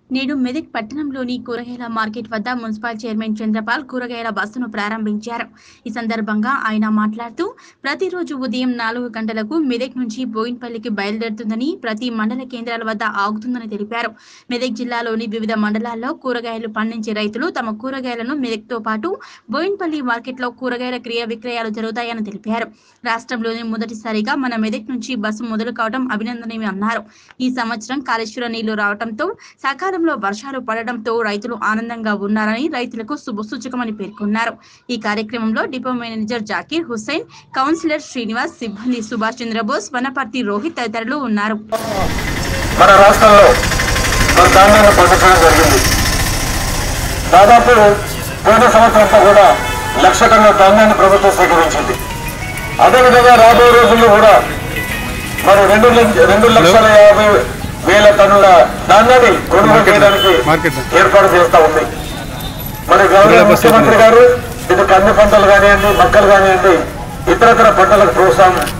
నేడు మెదక్ పట్టణంలోని కూరగాయల మార్కెట్ వద్ద మున్సిపల్ చైర్మన్ చంద్రపాల్ కూరగాయల బస్సును ప్రారంభించారు ఈ సందర్భంగా ఆయన మాట్లాడుతూ ప్రతిరోజు ఉదయం నాలుగు గంటలకు మెదక్ నుంచి బోయిన్పల్లికి బయలుదేరుతుందని ప్రతి మండల కేంద్రాల వద్ద ఆగుతుందని తెలిపారు మెదక్ జిల్లాలోని వివిధ మండలాల్లో కూరగాయలు పండించే రైతులు తమ కూరగాయలను మెదక్తో పాటు బోయిన్పల్లి మార్కెట్లో కూరగాయల క్రియ విక్రయాలు జరుగుతాయని తెలిపారు రాష్ట్రంలోని మొదటిసారిగా మన మెదక్ నుంచి బస్సు మొదలు కావడం అభినందనీయం అన్నారు ఈ సంవత్సరం కాళేశ్వర నీళ్లు రావడంతో సకాలంలో వర్షాలు పడడంతో రైతులు ఆనందంగా ఉన్నారని రైతులకు శుభసూచకమని పేర్కొన్నారు ఈ కార్యక్రమంలో depot manager Zakir Hussain councillor Srinivas సిబ్బంది సుభాష్ చంద్రబోస్ వనపర్తి రోహిత్ తదితరులు ఉన్నారు మన రాష్ట్రంలో మన ధాన్యాన్ని పండించడం జరిగింది దాదాపు పోయిన సంవత్సరంతో కూడా లక్ష టన్నుల ధాన్యాన్ని ప్రభుత్వం సేకరించింది అదేవిధంగా రాబోయే రోజుల్లో కూడా మరి రెండు లక్ష- రెండు లక్షల యాభై వేల టన్నుల ధాన్యాన్ని కొనుగోలు చేయడానికి మార్కెట్. ఏర్పాటు చేస్తా ఉంది మరి గౌరవ ముఖ్యమంత్రి గారు ఇది కంది పంటలు కానివ్వండి మక్కలు కానివ్వండి ఇతరతర పంటలకు ప్రోత్సాహం